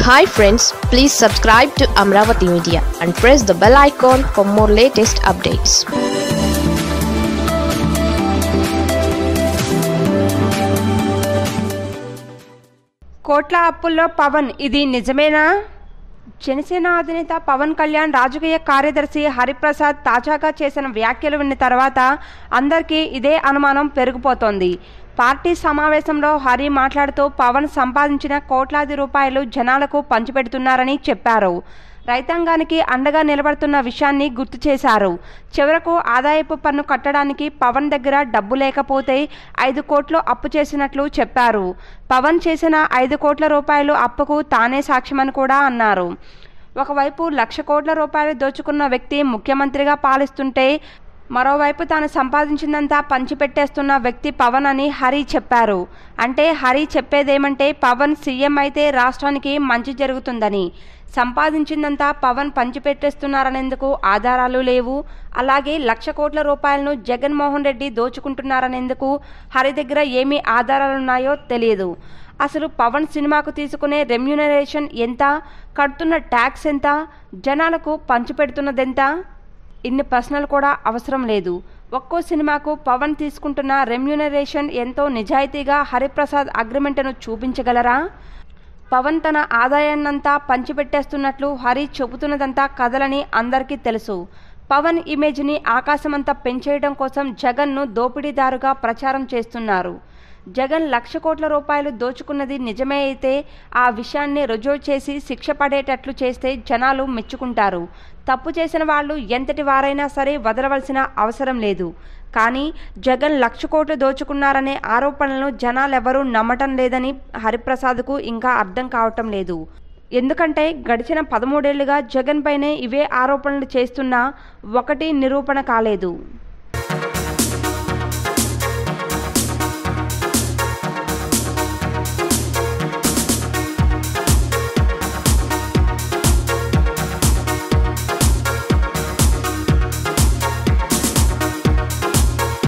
hi friends please subscribe to Amaravati media and press the bell icon for more latest updates కోట్ల అప్పుల్లో పవన్ ఇది నిజమేనా జనసేన అధినేత పవన్ కళ్యాణ్ రాజకీయ కార్యదర్శి హరిప్రసాద్ తాజాగా చేసిన వ్యాఖ్యలు విన్న తర్వాత అందరికీ ఇదే అనుమానం పెరిగిపోతోంది పార్టీ సమావేశంలో హరి మాట్లాడుతూ పవన్ సంపాదించిన కోట్లాది రూపాయలు జనాలకు పంచిపెడుతున్నారని చెప్పారు రైతాంగానికి అండగా నిలబడుతున్న విషయాన్ని గుర్తు చేశారు చివరకు ఆదాయపు పన్ను కట్టడానికి పవన్ దగ్గర డబ్బు లేకపోతే ఐదు కోట్లు అప్పు చేసినట్లు చెప్పారు పవన్ చేసిన ఐదు కోట్ల రూపాయలు అప్పుకు తానే సాక్ష్యమని కూడా అన్నారు ఒకవైపు లక్ష కోట్ల రూపాయలు దోచుకున్న వ్యక్తి ముఖ్యమంత్రిగా పాలిస్తుంటే మరోవైపు తాను సంపాదించిందంతా పంచిపెట్టేస్తున్న వ్యక్తి పవన్ అని హరి చెప్పారు అంటే హరి చెప్పేదేమంటే పవన్ సీఎం అయితే రాష్ట్రానికి మంచి జరుగుతుందని సంపాదించిందంతా పవన్ పంచిపెట్టేస్తున్నారనేందుకు ఆధారాలు లేవు అలాగే లక్ష కోట్ల రూపాయలను జగన్మోహన్ రెడ్డి దోచుకుంటున్నారనేందుకు హరి దగ్గర ఏమి ఆధారాలున్నాయో తెలియదు అసలు పవన్ సినిమాకు తీసుకునే రెమ్యూనరేషన్ ఎంత కడుతున్న ట్యాక్స్ ఎంత జనాలకు పంచిపెడుతున్నదెంత ఇన్ని ప్రశ్నలు కూడా అవసరం లేదు ఒక్కో సినిమాకు పవన్ తీసుకుంటున్న రెమ్యూనరేషన్ ఎంతో నిజాయితీగా హరిప్రసాద్ అగ్రిమెంట్ను చూపించగలరా పవన్ తన ఆదాయాన్నంతా పంచిపెట్టేస్తున్నట్లు హరి చెబుతున్నదంతా కథలని అందరికీ తెలుసు పవన్ ఇమేజ్ని ఆకాశమంతా పెంచేయడం కోసం జగన్ను దోపిడీదారుగా ప్రచారం చేస్తున్నారు జగన్ లక్ష కోట్ల రూపాయలు దోచుకున్నది నిజమే అయితే ఆ విషయాన్ని రుజువు చేసి శిక్ష పడేటట్లు చేస్తే జనాలు మెచ్చుకుంటారు తప్పు చేసిన వాళ్ళు ఎంతటి వారైనా సరే వదలవలసిన అవసరం లేదు కానీ జగన్ లక్ష కోట్లు దోచుకున్నారనే ఆరోపణలను జనాలెవరూ నమ్మటం లేదని హరిప్రసాద్కు ఇంకా అర్థం కావటం లేదు ఎందుకంటే గడిచిన పదమూడేళ్లుగా జగన్ పైనే ఇవే ఆరోపణలు చేస్తున్నా ఒకటి నిరూపణ కాలేదు